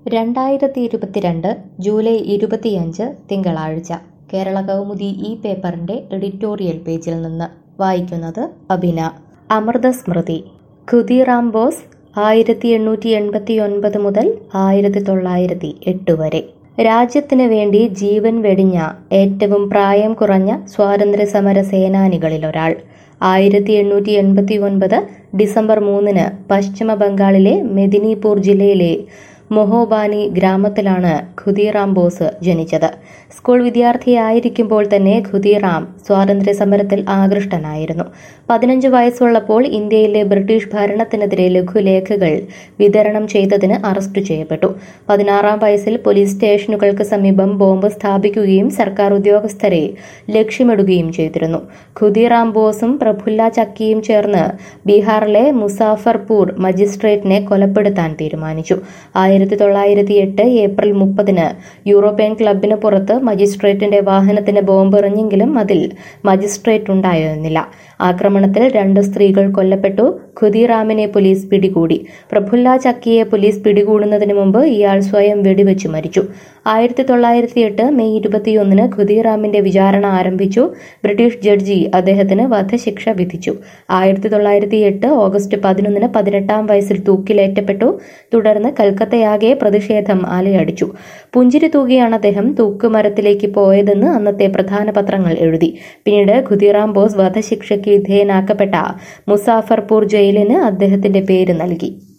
രണ്ടായിരത്തി ഇരുപത്തിരണ്ട് ജൂലൈ ഇരുപത്തിയഞ്ച് തിങ്കളാഴ്ച കേരള കൗമുദി ഈ പേപ്പറിന്റെ എഡിറ്റോറിയൽ പേജിൽ നിന്ന് വായിക്കുന്നത് അഭിന അമൃതസ്മൃതി ഖുദിറാം ബോസ് ആയിരത്തി എണ്ണൂറ്റി എൺപത്തി ഒൻപത് മുതൽ ആയിരത്തി തൊള്ളായിരത്തി എട്ട് വരെ രാജ്യത്തിന് വേണ്ടി ജീവൻ വെടിഞ്ഞ ഏറ്റവും പ്രായം കുറഞ്ഞ സ്വാതന്ത്ര്യ സമര സേനാനികളിലൊരാൾ ആയിരത്തി എണ്ണൂറ്റി എൺപത്തി ഒൻപത് ഡിസംബർ മൂന്നിന് പശ്ചിമ ബംഗാളിലെ മെദിനിപൂർ ജില്ലയിലെ മൊഹോബാനി ഗ്രാമത്തിലാണ് ഖുദീറാം ബോസ് ജനിച്ചത് സ്കൂൾ വിദ്യാർത്ഥിയായിരിക്കുമ്പോൾ തന്നെ ഖുദീറാം സ്വാതന്ത്ര്യ സമരത്തിൽ ആകൃഷ്ടനായിരുന്നു പതിനഞ്ച് വയസ്സുള്ളപ്പോൾ ഇന്ത്യയിലെ ബ്രിട്ടീഷ് ഭരണത്തിനെതിരെ ലഘുലേഖകൾ വിതരണം ചെയ്തതിന് അറസ്റ്റ് ചെയ്യപ്പെട്ടു പതിനാറാം വയസ്സിൽ പോലീസ് സ്റ്റേഷനുകൾക്ക് സമീപം ബോംബ് സ്ഥാപിക്കുകയും സർക്കാർ ഉദ്യോഗസ്ഥരെ ലക്ഷ്യമിടുകയും ചെയ്തിരുന്നു ഖുദീറാം ബോസും പ്രഫുല്ല ചക്കിയും ചേർന്ന് ബീഹാറിലെ മുസാഫർപൂർ മജിസ്ട്രേറ്റിനെ കൊലപ്പെടുത്താൻ തീരുമാനിച്ചു ആയിരത്തി തൊള്ളായിരത്തി എട്ട് ഏപ്രിൽ മുപ്പതിന് യൂറോപ്യൻ ക്ലബിന് പുറത്ത് മജിസ്ട്രേറ്റിന്റെ വാഹനത്തിന് ബോംബ് എറിഞ്ഞെങ്കിലും അതിൽ മജിസ്ട്രേറ്റ് ഉണ്ടായിരുന്നില്ല ആക്രമണത്തിൽ രണ്ട് സ്ത്രീകൾ കൊല്ലപ്പെട്ടു ഖുദീറാമിനെ പോലീസ് പിടികൂടി പ്രഫുല്ല ചക്കിയെ പോലീസ് പിടികൂടുന്നതിന് മുമ്പ് ഇയാൾ സ്വയം വെടിവെച്ച് മരിച്ചു ആയിരത്തി തൊള്ളായിരത്തി എട്ട് മെയ് ഇരുപത്തിയൊന്നിന് ഖുദീറാമിന്റെ വിചാരണ ആരംഭിച്ചു ബ്രിട്ടീഷ് ജഡ്ജി അദ്ദേഹത്തിന് വധശിക്ഷ വിധിച്ചു ആയിരത്തി തൊള്ളായിരത്തി എട്ട് ഓഗസ്റ്റ് പതിനൊന്നിന് പതിനെട്ടാം വയസ്സിൽ തൂക്കിലേറ്റപ്പെട്ടു തുടർന്ന് കൽക്കത്തയാകെ പ്രതിഷേധം അലയടിച്ചു പുഞ്ചിരി തൂകിയാണ് അദ്ദേഹം തൂക്കുമരത്തിലേക്ക് പോയതെന്ന് അന്നത്തെ പ്രധാന പത്രങ്ങൾ എഴുതി പിന്നീട് ഖുദീറാം ബോസ് വധശിക്ഷയ്ക്ക് വിധേയനാക്കപ്പെട്ട മുസാഫർപൂർ ജയിലിന് അദ്ദേഹത്തിന്റെ പേര് നൽകി